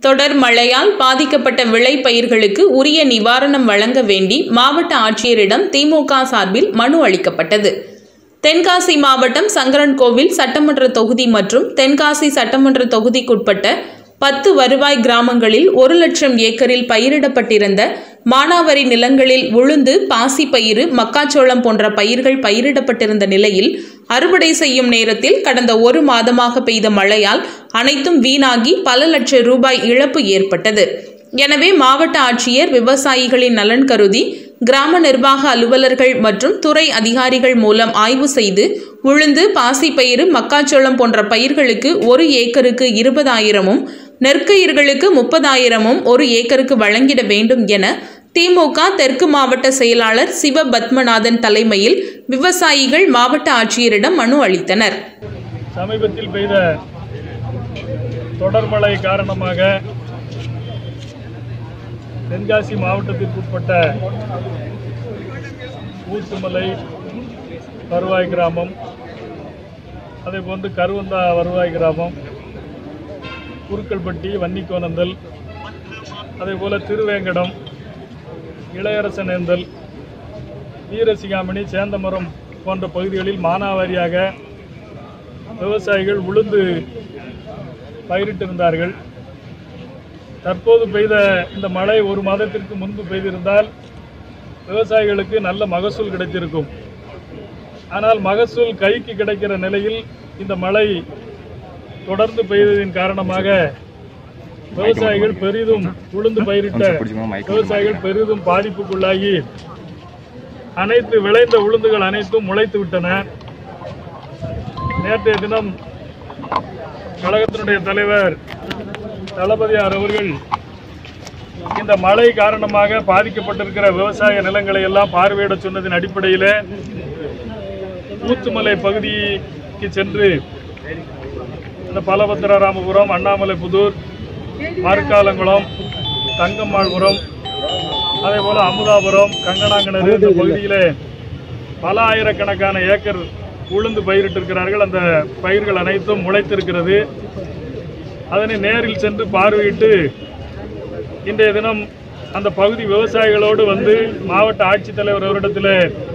தொடர் மழையால் பாதிக்கப்பட்ட விளை பயிர்களுக்கு உரிய நிவாரணம் வழங்க வேண்டி மாவட்ட ஆட்சியரிடம் திமுக சார்பில் மனு அளிக்கப்பட்டது தென்காசி மாவட்டம் சங்கரன்கோவில் சட்டமன்ற தொகுதி மற்றும் தென்காசி சட்டமன்ற தொகுதிக்குட்பட்ட பத்து வருவாய் கிராமங்களில் ஒரு லட்சம் ஏக்கரில் பயிரிடப்பட்டிருந்த மானாவரி நிலங்களில் உளுந்து பாசிப்பயிறு மக்காச்சோளம் போன்ற பயிர்கள் பயிரிடப்பட்டிருந்த நிலையில் அறுவடை செய்யும் நேரத்தில் கடந்த ஒரு மாதமாக பெய்த மழையால் அனைத்தும் வீணாகி பல லட்சம் ரூபாய் இழப்பு ஏற்பட்டது எனவே மாவட்ட ஆட்சியர் விவசாயிகளின் நலன் கருதி கிராம நிர்வாக அலுவலர்கள் மற்றும் துறை அதிகாரிகள் மூலம் ஆய்வு செய்து உளுந்து பாசிப்பயிறு மக்காச்சோளம் போன்ற பயிர்களுக்கு ஒரு ஏக்கருக்கு இருபதாயிரமும் நெற்கயிர்களுக்கு முப்பதாயிரமும் ஒரு ஏக்கருக்கு வழங்கிட வேண்டும் என திமுக தெற்கு மாவட்ட செயலாளர் சிவ பத்மநாதன் தலைமையில் விவசாயிகள் மாவட்ட ஆட்சியரிடம் மனு அளித்தனர் சமீபத்தில் பெய்த தொடர் மழை காரணமாக தென்காசி மாவட்டத்திற்குட்பட்ட ஊத்துமலை வருவாய் கிராமம் அதே போன்று கருவந்தா வருவாய் கிராமம் குருக்கல்பட்டி வன்னிக்கோணந்தல் அதே போல திருவேங்கடம் இளையரசனேந்தல் வீரசிகாமணி சேந்தமரம் போன்ற பகுதிகளில் மானாவாரியாக விவசாயிகள் உளுந்து பயிரிட்டிருந்தார்கள் தற்போது பெய்த இந்த மழை ஒரு மாதத்திற்கு முன்பு பெய்திருந்தால் விவசாயிகளுக்கு நல்ல மகசூல் கிடைத்திருக்கும் ஆனால் மகசூல் கைக்கு கிடைக்கிற நிலையில் இந்த மழை தொடர்ந்து பெய்ததின் காரணமாக விவசாயிகள் பெரிதும் உளுந்து பயிரிட்ட விவசாயிகள் பெரிதும் பாதிப்புக்குள்ளாகி அனைத்து விளைந்த உளுந்துகள் அனைத்தும் முளைத்து விட்டன நேற்றைய தினம் கழகத்தினுடைய தலைவர் தளபதியார் அவர்கள் இந்த மழை காரணமாக பாதிக்கப்பட்டிருக்கிற விவசாய நிலங்களை எல்லாம் பார்வையிட சொன்னதின் அடிப்படையில் ஊத்துமலை பகுதிக்கு சென்று இந்த பலபத்திரராமபுரம் அண்ணாமலை புதூர் மறுக்காலங்குளம் தங்கம்மாள்புரம் அதே போல அமுதாபுரம் கங்கனாங்கனரு இந்த பகுதியிலே பல ஆயிரக்கணக்கான ஏக்கர் உளுந்து பயிரிட்டிருக்கிறார்கள் அந்த பயிர்கள் அனைத்தும் முளைத்திருக்கிறது அதனை நேரில் சென்று பார்வையிட்டு இன்றைய தினம் அந்த பகுதி விவசாயிகளோடு வந்து மாவட்ட ஆட்சித்தலைவர் அவரிடத்தில்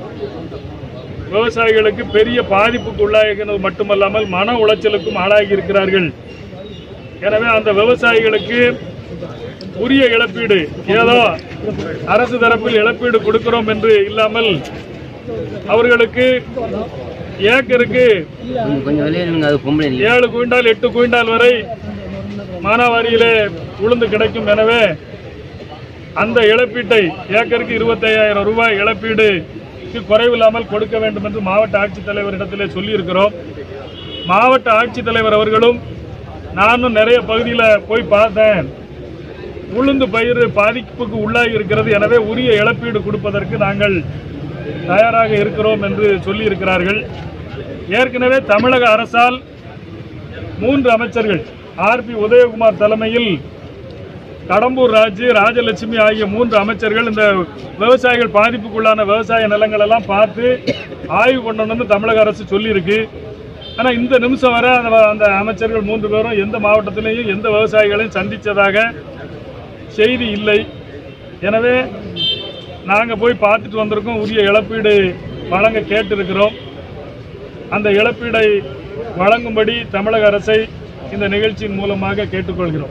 விவசாயிகளுக்கு பெரிய பாதிப்புக்கு உள்ளாகிறது மட்டுமல்லாமல் மன உளைச்சலுக்கும் ஆளாகி இருக்கிறார்கள் எனவே அந்த விவசாயிகளுக்கு உரிய இழப்பீடு ஏதோ அரசு தரப்பில் இழப்பீடு கொடுக்கிறோம் என்று இல்லாமல் அவர்களுக்கு ஏக்கருக்கு கொஞ்சம் வெளியே நில்லுங்க அது பொம்பளை இல்லை ஏழு குவிண்டால் எட்டு குவிண்டால் வரை மானாவாரியிலே உளுந்து கிடைக்கும் எனவே அந்த இழப்பீட்டை ஏக்கருக்கு இருபத்தையாயிரம் ரூபாய் இழப்பீடுக்கு குறைவில்லாமல் கொடுக்க வேண்டும் என்று மாவட்ட ஆட்சித்தலைவரிடத்திலே சொல்லியிருக்கிறோம் மாவட்ட ஆட்சித்தலைவர் அவர்களும் நானும் நிறைய பகுதியில் போய் பார்த்தேன் உளுந்து பயிர் பாதிப்புக்கு உள்ளாகி இருக்கிறது எனவே உரிய இழப்பீடு கொடுப்பதற்கு நாங்கள் தயாராக இருக்கிறோம் என்று சொல்லியிருக்கிறார்கள் ஏற்கனவே தமிழக அரசால் மூன்று அமைச்சர்கள் ஆர்பி உதயகுமார் தலைமையில் கடம்பூர் ராஜு ராஜலட்சுமி ஆகிய மூன்று அமைச்சர்கள் இந்த விவசாயிகள் பாதிப்புக்குள்ளான விவசாய நிலங்கள் எல்லாம் பார்த்து ஆய்வு பண்ணணும்னு தமிழக அரசு சொல்லியிருக்கு ஆனால் இந்த நிமிஷம் வரை அந்த அந்த அமைச்சர்கள் மூன்று பேரும் எந்த மாவட்டத்திலையும் எந்த விவசாயிகளையும் சந்தித்ததாக செய்தி இல்லை எனவே நாங்கள் போய் பார்த்துட்டு வந்திருக்கோம் உரிய இழப்பீடு வழங்க கேட்டிருக்கிறோம் அந்த இழப்பீடை வழங்கும்படி தமிழக அரசை இந்த நிகழ்ச்சியின் மூலமாக கேட்டுக்கொள்கிறோம்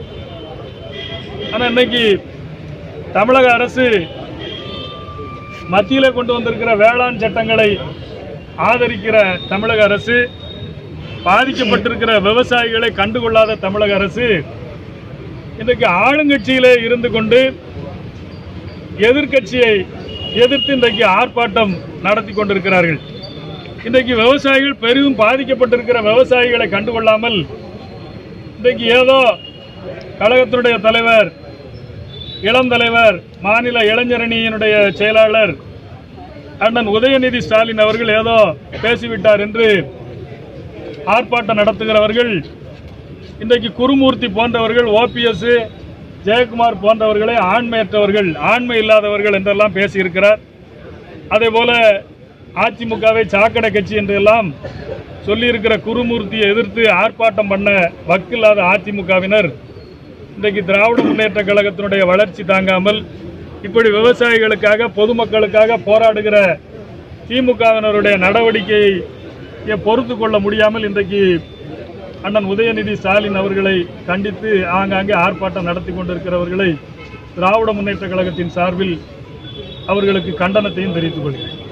ஆனால் இன்னைக்கு தமிழக அரசு மத்தியில கொண்டு வந்திருக்கிற வேளாண் சட்டங்களை ஆதரிக்கிற தமிழக அரசு பாதிக்கப்பட்டிருக்கிற விவசாயிகளை கண்டுகொள்ளாத தமிழக அரசு இன்றைக்கு ஆளுங்கட்சியிலே இருந்து கொண்டு எதிர்க்கட்சியை எதிர்த்து இன்றைக்கு ஆர்ப்பாட்டம் நடத்தி கொண்டிருக்கிறார்கள் இன்றைக்கு விவசாயிகள் பெரிதும் பாதிக்கப்பட்டிருக்கிற விவசாயிகளை கண்டுகொள்ளாமல் இன்றைக்கு ஏதோ கழகத்தினுடைய தலைவர் இளம் தலைவர் மாநில இளைஞரணியினுடைய செயலாளர் அண்ணன் உதயநிதி ஸ்டாலின் அவர்கள் ஏதோ பேசிவிட்டார் என்று ஆர்ப்பாட்டம் நடத்துகிறவர்கள் இன்றைக்கு குருமூர்த்தி போன்றவர்கள் ஓபிஎஸ் ஜெயக்குமார் போன்றவர்களை ஆண்மையற்றவர்கள் ஆண்மை இல்லாதவர்கள் என்றெல்லாம் பேசியிருக்கிறார் அதே போல அதிமுகவை சாக்கடை கட்சி என்றெல்லாம் சொல்லியிருக்கிற குருமூர்த்தியை எதிர்த்து ஆர்ப்பாட்டம் பண்ண வக்கில்லாத அதிமுகவினர் இன்றைக்கு திராவிட முன்னேற்ற கழகத்தினுடைய வளர்ச்சி தாங்காமல் இப்படி விவசாயிகளுக்காக பொதுமக்களுக்காக போராடுகிற திமுகவினருடைய நடவடிக்கையை பொறுத்து கொள்ள முடியாமல் இன்றைக்கு அண்ணன் உதயநிதி ஸ்டாலின் அவர்களை கண்டித்து ஆங்காங்கே ஆர்ப்பாட்டம் நடத்தி கொண்டிருக்கிறவர்களை திராவிட முன்னேற்ற கழகத்தின் சார்பில் அவர்களுக்கு கண்டனத்தையும் தெரிவித்துக் கொள்கிறேன்